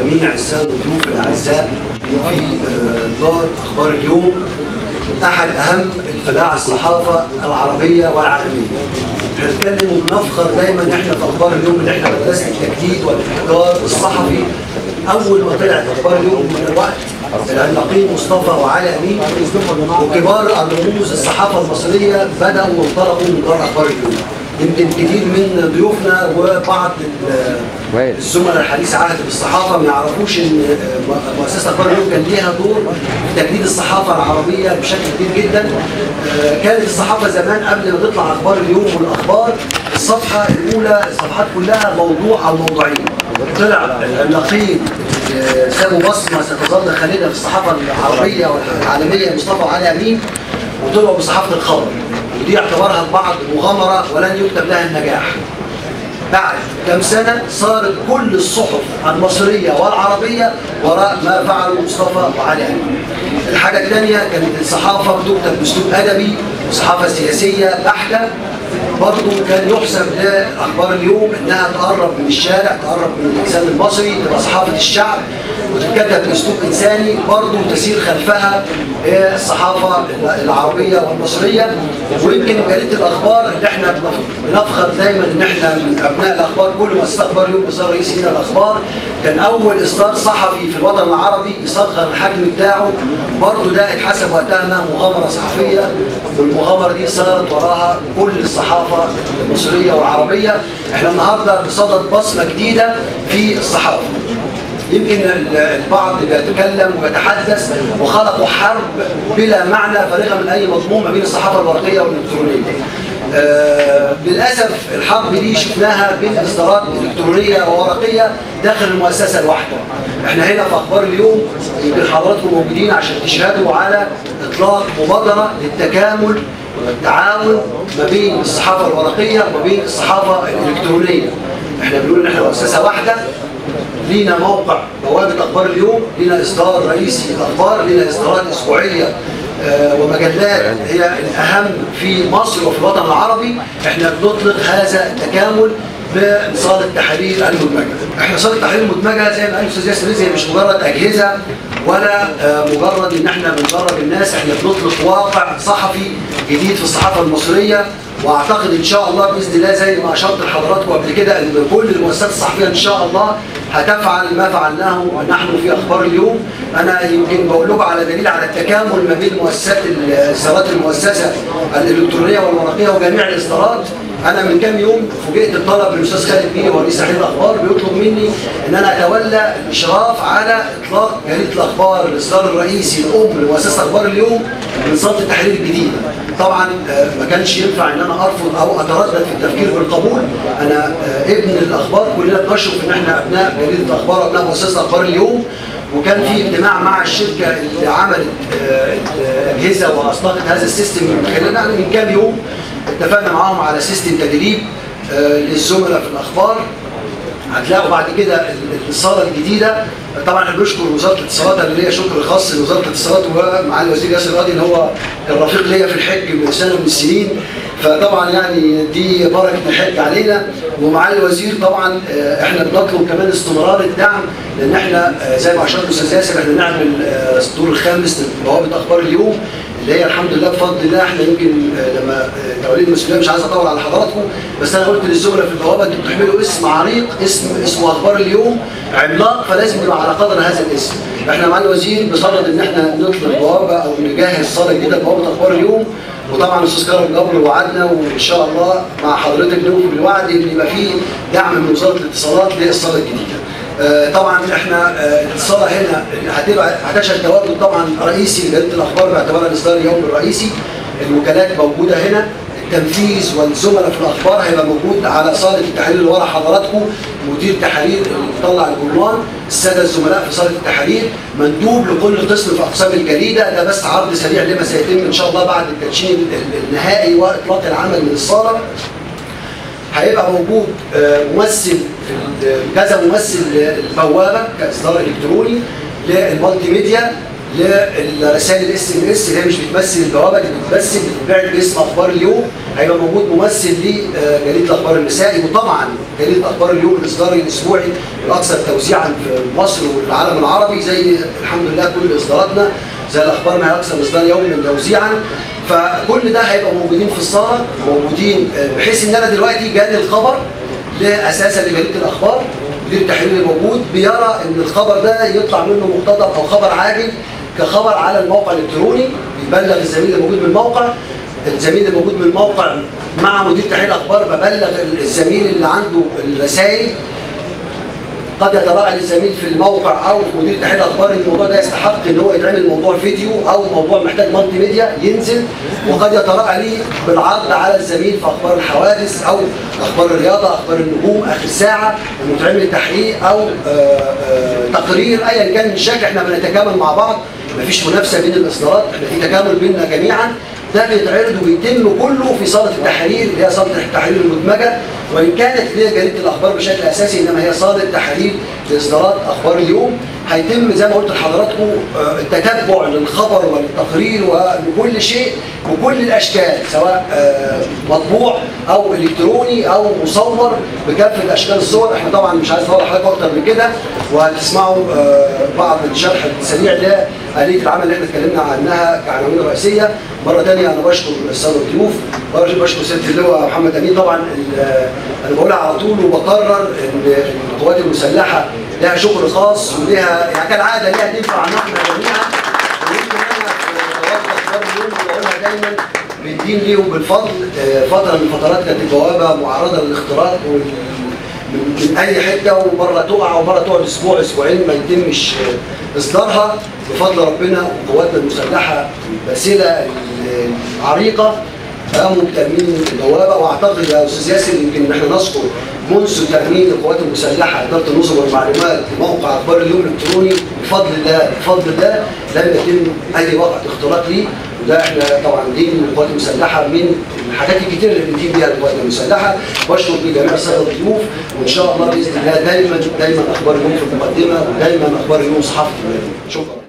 جميع الساده الضيوف الاعزاء في آه، دار اخبار اليوم احد اهم انفلاع الصحافه العربيه والعالميه. بنتكلم وبنفخر دايما احنا في اخبار اليوم ان احنا مدرسه التجديد والابتكار الصحفي اول ما طلعت اخبار اليوم من الوقت العلاقين مصطفى وعلي امين وكبار الرموز الصحافه المصريه بداوا وانطلقوا من دار اخبار اليوم. يمكن كتير من ضيوفنا وبعض ال- الزملاء الحديث عهد بالصحافه ما يعرفوش ان مؤسسه اخبار اليوم كان ليها دور في تجديد الصحافه العربيه بشكل كبير جدا آه، كانت الصحافه زمان قبل ما تطلع اخبار اليوم والاخبار الصفحه الاولى الصفحات كلها موضوع او موضوعين طلع النقيب آه، سابوا بصمه ستظل خالده في الصحافه العربيه والعالميه مصطفى علي امين وطلعوا بصحافه الخبر ودي اعتبرها البعض مغامره ولن يكتب لها النجاح بعد كم سنة صارت كل الصحف المصرية والعربية وراء ما فعله مصطفى وعلي أمين. الحاجة الثانية كانت الصحافة بتكتب بأسلوب أدبي وصحافة سياسية بحتة برضه كان يحسب لأخبار اليوم إنها تقرب من الشارع تقرب من الإنسان المصري تبقى صحافة الشعب وتتكتب بأسلوب إنساني برضه تسير خلفها الصحافة العربية والمصرية ويمكن جريدة الأخبار اللي احنا بنف- بنفخر دايما إن احنا من أبناء الأخبار كل ما استخبر اليوم بصار رئيس هنا الأخبار كان أول إصدار صحفي في الوطن العربي يصغر الحجم بتاعه برضه ده اتحسب وقتها إنها مغامرة صحفية والمغامرة دي صارت وراها كل الصحافة المصرية والعربية احنا النهارده بصدد بصمة جديدة في الصحافة يمكن ال- البعض بيتكلم ويتحدث وخلقوا حرب بلا معنى فارغه من اي مضمون ما بين الصحافه الورقيه والالكترونيه. آه للاسف الحرب دي شفناها بين اصدارات الكترونيه وورقيه داخل المؤسسه الواحده. احنا هنا في اخبار اليوم يمكن حضراتكم موجودين عشان تشهدوا على اطلاق مبادره للتكامل والتعاون ما بين الصحافه الورقيه وما بين الصحافه الالكترونيه. احنا بنقول ان احنا مؤسسه واحده لينا موقع بوابة أخبار اليوم لينا إصدار رئيسي الأخبار لينا إصدارات أسبوعية آه، ومجلات هي الأهم في مصر وفي الوطن العربي احنا بنطلق هذا التكامل بصالة التحرير المدمجة احنا صالة التحرير المدمجة زي ما قال الأستاذ ياسر رزق هي مش مجرد أجهزة ولا آه، مجرد ان احنا بندرب الناس احنا بنطلق واقع صحفي جديد في الصحافة المصرية واعتقد ان شاء الله باذن الله زي ما اشرت لحضراتكم قبل كده ان كل المؤسسات الصحفيه ان شاء الله هتفعل ما فعلناه ونحن في اخبار اليوم انا يمكن بقول لكم على دليل على التكامل ما بين مؤسسات الاصدارات المؤسسه الالكترونيه والورقيه وجميع الاصدارات انا من كام يوم فوجئت بطلب من الاستاذ خالد بيلي ورئيس تحرير الاخبار بيطلب مني ان انا اتولى الاشراف على اطلاق جريده الاخبار الاصدار الرئيسي الام لمؤسسه اخبار اليوم من صاله التحرير الجديده طبعا آه، ما كانش ينفع ان انا ارفض او اتردد في التفكير بالقبول انا آه، ابن الاخبار كلنا بنشرف ان احنا ابناء جريده الاخبار وابناء مؤسسه اخبار اليوم وكان في اجتماع مع الشركه اللي عملت آه، الاجهزه واصدقت هذا السيستم من خلالنا من كام يوم اتفقنا معاهم على سيستم تدريب آه، للزملاء في الاخبار هتلاقوا بعد كده ال- الصاله الجديده طبعا احنا بنشكر وزاره الاتصالات انا ليا شكر خاص لوزاره الاتصالات ومعالي الوزير ياسر راضي ان هو كان رفيق ليا في الحج من سنه من السنين فطبعا يعني دي بركه الحج علينا ومعالي الوزير طبعا آه، احنا بنطلب كمان استمرار الدعم لان احنا آه، زي ما اشار الاستاذ ياسر احنا نعمل آه، الدور الخامس لبوابه اخبار اليوم اللي هي الحمد لله بفضل الله احنا يمكن آه، لما آه، تولينا المسؤوليه مش عايز اطول على حضراتكم بس انا قلت للزملاء في البوابه انتوا بتحملوا اسم عريق اسم اسمه اخبار اليوم عملاق فلازم نبقى على قدر هذا الاسم. احنا مع الوزير بصدد ان احنا نطلق بوابه او نجهز صاله جديده لبوابه اخبار اليوم وطبعا الاستاذ كرم جبر وعدنا وان شاء الله مع حضرتك نوفي بالوعد ان يبقى في دعم من وزاره الاتصالات للصاله الجديده. آه، طبعا احنا آه، الصاله هنا هتبقى هتشهد تواجد طبعا رئيسي لجريده الاخبار باعتبارها الاصدار اليومي الرئيسي الوكالات موجوده هنا التنفيذ والزملاء في الاخبار هيبقى موجود على صاله التحرير اللي ورا حضراتكم مدير تحرير اللي بيطلع الجرنان الساده الزملاء في صاله التحرير مندوب لكل قسم في اقسام الجريده ده بس عرض سريع لما سيتم ان شاء الله بعد التدشين ال- النهائي واطلاق العمل من الصاله هيبقى موجود آه، ممثل في ال- كذا ممثل للبوابه كاصدار الكتروني للمالتي ميديا للرسائل الاس ام اس اللي هي مش بتمثل البوابه اللي بتمثل بتتباع باسم اخبار اليوم هيبقى موجود ممثل لجريده الاخبار المسائي وطبعا جريده اخبار اليوم الاصدار الاسبوعي الاكثر توزيعا في مصر والعالم العربي زي الحمد لله كل اصداراتنا زي الاخبار ما هي اكثر اصدار يوميا توزيعا فكل ده هيبقى موجودين في الصاله موجودين بحيث ان انا دلوقتي جاني الخبر اساسا لجريده الاخبار مدير التحرير الموجود بيرى ان الخبر ده يطلع منه مقتضب او خبر عاجل كخبر على الموقع الالكتروني بيبلغ الزميل الموجود من الموقع الزميل الموجود من الموقع مع مدير تحرير الاخبار ببلغ الزميل اللي عنده الرسائل قد يتراءى للزميل في الموقع او مدير تحرير الاخبار ان الموضوع ده يستحق ان هو يتعمل موضوع فيديو او موضوع محتاج مالتي ميديا ينزل وقد يتراءى لي بالعرض على الزميل في اخبار الحوادث او اخبار الرياضه اخبار النجوم اخر ساعه انه يتعمل تحقيق او آآ آآ تقرير ايا كان الشكل احنا بنتكامل مع بعض مفيش منافسه بين الاصدارات احنا في تكامل بيننا جميعا ده بيتعرض وبيتم كله في صاله التحرير اللي هي صاله التحرير المدمجه وان كانت هي جريده الاخبار بشكل اساسي انما هي صاله تحرير لاصدارات اخبار اليوم هيتم زي ما قلت لحضراتكم التتبع للخبر وللتقرير ولكل شيء بكل الاشكال سواء مطبوع او الكتروني او مصور بكافه اشكال الصور احنا طبعا مش عايز اطول حضرتك اكتر من كده وهتسمعوا بعض الشرح السريع لآلية العمل اللي احنا اتكلمنا عنها كعناوين رئيسيه مره ثانيه انا بشكر الساده الضيوف بشكر سياده اللواء محمد امين طبعا انا بقولها على طول وبكرر ان القوات المسلحه لها شغل خاص ولها يعني كالعاده لها تنفع عننا احنا جميعا ويمكن انا في قوات اخبار اليوم بقولها دايما بندين ليهم بالفضل فتره من الفترات كانت البوابه معرضه للاختراق من اي حته ومره تقع ومره تقعد اسبوع اسبوعين ما يتمش اصدارها بفضل ربنا وقواتنا المسلحه الباسله العريقه قاموا بتامين البوابه واعتقد يا استاذ ياسر يمكن احنا نذكر منذ تامين القوات المسلحه اداره النظم والمعلومات لموقع اخبار اليوم الالكتروني بفضل الله بفضل الله لم يتم اي وقعه اختراق ليه وده احنا طبعا دي من القوات المسلحه من الحاجات الكتير اللي بندين بيها القوات المسلحه بشكر بجميع الساده الضيوف وان شاء الله باذن الله دايما دايما اخبار اليوم في المقدمه ودايما اخبار اليوم صحافه شكرا